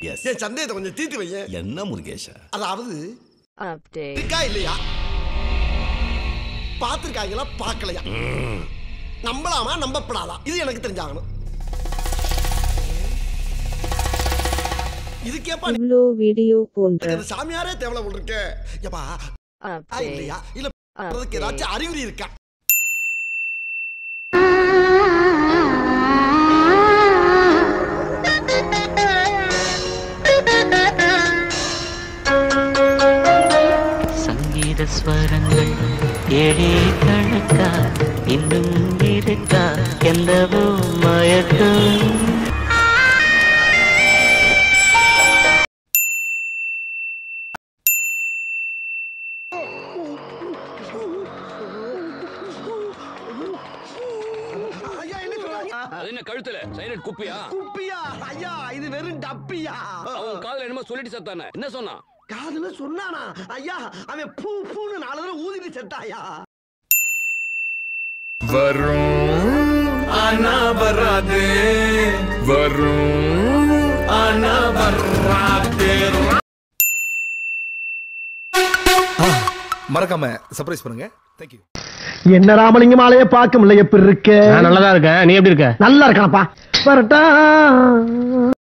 S N சந்தேகத்தை கொஞ்சம் தீர்த்து வையேன் என்ன முருகேஷா அதாவது Update. இருக்கா இல்லையா பார்த்துருக்காங்களா பார்க்கலையா நம்பலாமா நம்பப்படாதா இது எனக்கு தெரிஞ்சாகணும் இதுக்கேப்பா இவ்ளோ வீடியோ போன்ற எனக்கு அந்த சாமியாரே தேவலை இருக்கு ஏப்பா ஆ, Update. இல்லையா இல்ல அதுக்கு ஏதாச்சும் அறிகுறி இருக்கா சங்கீத ஸ்வரங்கள் ஏழே கணக்கா இன்னும் இருக்கா எந்தவோ மயக்கம் ஐயா என்ன சொல்றாங்க அது என்ன கழுத்துல சைலண்ட் குப்பியா குப்பியா ஐயா இது வெறும் டப்பியா அவன் காதுல என்னமோ சொல்லிட்டு செத்தானே என்ன சொன்னான் காதுல சொன்னானா ஐயா அவன் பூ பூன்னு நாலு தடவை ஊதிட்டு செத்தாயா வரும் ஆனா வராது வரும் ஆனா வராது மறக்காம சர்ப்ரைஸ் பண்ணுங்க தேங்க்யூ என்ன ராமலிங்கம் ஆலைய பார்க்க முடியல எப்படி இருக்க நல்லதா இருக்கேன் நீ எப்படி இருக்க நல்லா இருக்கானப்பா வரட்டா